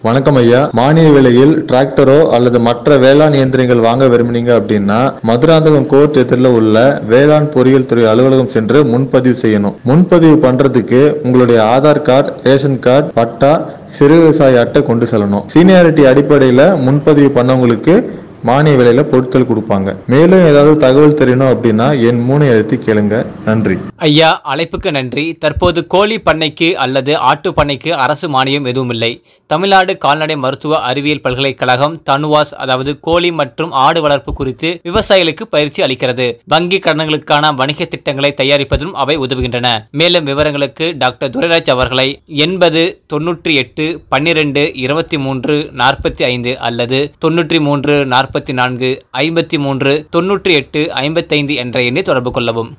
வணக்கம் ஐயா மானிய விலையில் டிராக்டரோ அல்லது மற்ற வேளாண் இயந்திரங்கள் வாங்க விரும்புனீங்க அப்படின்னா மதுராந்தகம் கோர்ட் எதிரில் உள்ள வேளாண் பொறியியல் துறை அலுவலகம் சென்று முன்பதிவு செய்யணும் முன்பதிவு பண்றதுக்கு உங்களுடைய Aadhaar card ration card patta சிறு விவசாய அட்டை கொண்டு செல்லணும் சீனியாரிட்டி அடிப்படையில் முன்பதிவு பண்ணவங்களுக்கு மானிய விலையில பொருட்கள் கொடுப்பாங்க மேலும் ஏதாவது தகவல் தெரியணும் அப்படின்னா என் மூணை எழுத்து கேளுங்க நன்றி ஐயா அழைப்புக்கு நன்றி தற்போது கோழி பண்ணைக்கு அல்லது ஆட்டு பண்ணைக்கு அரசு மானியம் எதுவும் இல்லை தமிழ்நாடு கால்நடை மருத்துவ அறிவியல் பல்கலைக்கழகம் தனுவாஸ் அதாவது கோழி மற்றும் ஆடு வளர்ப்பு குறித்து விவசாயிகளுக்கு பயிற்சி அளிக்கிறது வங்கி கடன்களுக்கான வணிக திட்டங்களை தயாரிப்பதிலும் அவை உதவுகின்றன மேலும் விவரங்களுக்கு டாக்டர் துரைராஜ் அவர்களை எண்பது தொன்னூற்றி எட்டு பன்னிரெண்டு இருபத்தி மூன்று நாற்பத்தி ஐந்து அல்லது தொன்னூற்றி மூன்று நாற்பத்தி நான்கு ஐம்பத்தி மூன்று தொன்னூற்றி எட்டு ஐம்பத்தைந்து என்ற எண்ணை தொடர்பு கொள்ளவும்